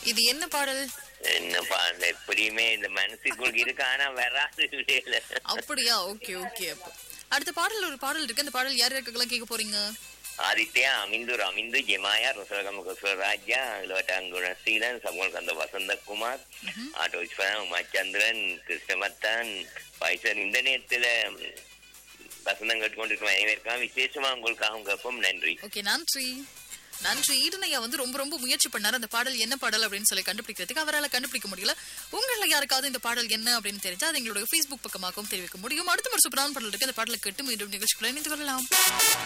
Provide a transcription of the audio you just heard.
இது என்ன பாடல் என்னப்பா அந்த எப்படியுமே இந்த மனசுக்குள் இருக்கு ஆனா வராது இல்ல அப்படியா ஓகே ஓகே அப்போ அடுத்த பாடல் ஒரு பாடல் இருக்கு அந்த பாடல் யார் யாருக்கெல்லாம் கேட்க போறீங்க ஆதித்யா அமிந்து ரமிந்து ஜெமாயா ருசலகம் குஸ்வராஜா இலவட்டாங்குண சீலன் சமூகந்த வசந்தகுமார் ஆட்டோ விஸ்வரன் உமாச்சந்திரன் கிருஷ்ணமத்தான் பைசன் இந்த நேரத்துல வசந்தம் கேட்டுக்கொண்டிருக்கும் அனைவருக்கும் விசேஷமா உங்களுக்காகவும் கேட்போம் நன்றி ஓகே நன்றி நன்றி ஈடனையா வந்து ரொம்ப ரொம்ப முயற்சி பண்ணாரு அந்த பாடல் என்ன பாடல் அப்படின்னு சொல்லி கண்டுபிடிக்கிறதுக்கு அவரால் கண்டுபிடிக்க முடியல உங்கள யாருக்காவது இந்த பாடல் என்ன அப்படின்னு தெரிஞ்சா அது எங்களோட ஃபேஸ்புக் பக்கமாகவும் தெரிவிக்க முடியும் அடுத்த ஒரு சூப்பரான பாடல் இருக்கு அந்த பாடலை கேட்டு மீண்டும் நிகழ்ச்சிக்குள்ள இணைந்து கொள்ளலாம்